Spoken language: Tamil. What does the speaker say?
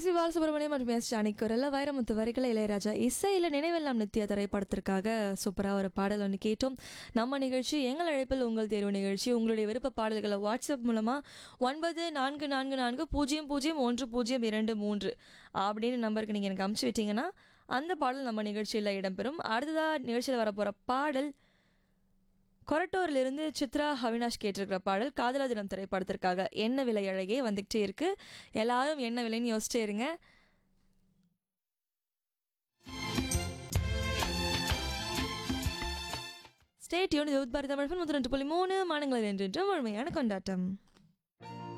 எஸ்பி பாலசுப்ரமணியம் மற்றும் எஸ் ஜானிக்குரல்ல வைரமுத்து வரிகளை இளையராஜா இசையில் நினைவெல்லாம் நித்திய திரைப்படத்திற்காக சூப்பராக ஒரு பாடல் ஒன்று கேட்டோம் நம்ம நிகழ்ச்சி எங்கள் அழைப்பில் உங்கள் தேர்வு நிகழ்ச்சி உங்களுடைய விருப்ப பாடல்களை வாட்ஸ்அப் மூலமாக ஒன்பது நான்கு நான்கு நான்கு பூஜ்ஜியம் பூஜ்ஜியம் ஒன்று பூஜ்ஜியம் இரண்டு மூன்று அப்படின்னு நம்பருக்கு நீங்கள் எனக்கு அமுச்சு விட்டீங்கன்னா அந்த பாடல் நம்ம நிகழ்ச்சியில் இடம்பெறும் அடுத்ததாக நிகழ்ச்சியில் வரப்போகிற பாடல் கொரட்டூரிலிருந்து சித்ரா அவினாஷ் கேட்டிருக்கிற பாடல் காதலா தினம் திரைப்படத்திற்காக என்ன விலை அழகே வந்துகிட்டே இருக்கு எல்லாரும் என்ன விலைன்னு யோசிச்சே இருங்க ஸ்டேட் யூனிட் பாரதி தமிழ் முதல் ரெண்டு புள்ளி மூணு மாநிலங்களில் என்று முழுமையான கொண்டாட்டம்